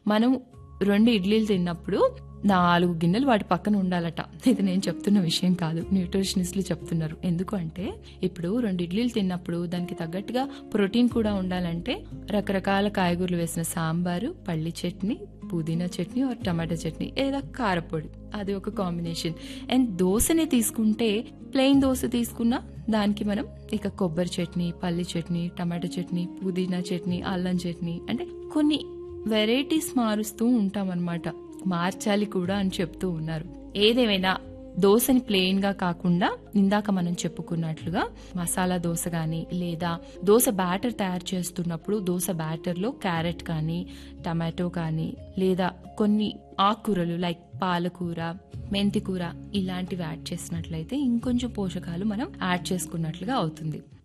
మనం రెండు ఇడ్లీలు తిన్నప్పుడు నాలుగు గిన్నెలు వాటి పక్కన ఉండాలట ఇది నేను చెప్తున్న విషయం కాదు న్యూట్రిషనిస్టులు చెప్తున్నారు ఎందుకు అంటే ఇప్పుడు రెండు ఇడ్లీలు తిన్నప్పుడు దానికి తగ్గట్టుగా ప్రోటీన్ కూడా ఉండాలంటే రకరకాల కాయగూరలు వేసిన సాంబారు పల్లి చట్నీ పుదీనా చట్నీ ఆర్ టమాటా చట్నీ లేదా కారపొడి అది ఒక కాంబినేషన్ అండ్ దోశని తీసుకుంటే ప్లెయిన్ దోశ తీసుకున్నా దానికి మనం ఇక కొబ్బరి చట్నీ పల్లి చట్నీ టమాటా చట్నీ పుదీనా చట్నీ అల్లం చట్నీ అంటే కొన్ని వెరైటీస్ మారుస్తూ ఉంటాం అనమాట మార్చాలి కూడా అని చెప్తూ ఉన్నారు ఏదేమైనా దోశని ప్లెయిన్ గా కాకుండా ఇందాక మనం చెప్పుకున్నట్లుగా మసాలా దోశ గాని లేదా దోశ బ్యాటర్ తయారు చేస్తున్నప్పుడు దోశ బ్యాటర్ లో క్యారెట్ కానీ టమాటో కానీ లేదా కొన్ని ఆకుకూరలు లైక్ పాలకూర మెంతి కూర ఇలాంటివి యాడ్ చేసినట్లయితే ఇంకొంచెం పోషకాలు మనం యాడ్ చేసుకున్నట్లుగా అవుతుంది